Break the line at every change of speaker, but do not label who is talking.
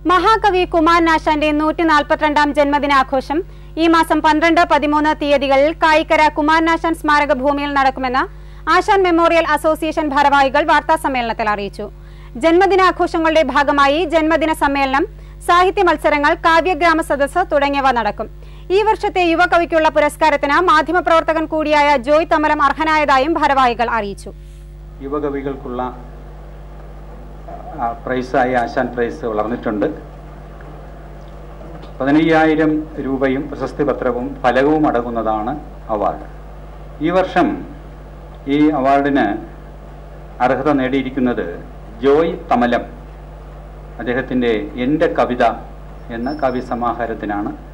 മഹാകവി കുമാരനാശാന്റെ നൂറ്റി നാൽപ്പത്തിരണ്ടാം ജന്മദിനാഘോഷം ഈ മാസം പന്ത്രണ്ട് പതിമൂന്ന് തീയതികളിൽ കായിക്കര കുമാരനാശാൻ സ്മാരക ഭൂമിയിൽ നടക്കുമെന്ന് ആശാൻ മെമ്മോറിയൽ അസോസിയേഷൻ ഭാരവാഹികൾ വാർത്താസമ്മേളനത്തിൽ അറിയിച്ചു ജന്മദിനാഘോഷങ്ങളുടെ ഭാഗമായി ജന്മദിന സമ്മേളനം സാഹിത്യ മത്സരങ്ങൾ കാവ്യഗ്രാമ സദസ്സ് തുടങ്ങിയവ നടക്കും ഈ വർഷത്തെ യുവകവിക്കുള്ള പുരസ്കാരത്തിന് മാധ്യമപ്രവർത്തകൻ കൂടിയായ ജോയ് തമലം അർഹനായതായും ഭാരവാഹികൾ അറിയിച്ചു
യുവകവികൾക്കുള്ള ആ, പ്രൈസായി ആശാൻ പ്രൈസ് വളർന്നിട്ടുണ്ട് പതിനയ്യായിരം രൂപയും പ്രശസ്തി പത്രവും ഫലകവും അടങ്ങുന്നതാണ് അവാർഡ് ഈ വർഷം ഈ അവാർഡിന് അർഹത നേടിയിരിക്കുന്നത് ജോയ് തമലം അദ്ദേഹത്തിൻ്റെ എൻ്റെ കവിത എന്ന കവി സമാഹാരത്തിനാണ്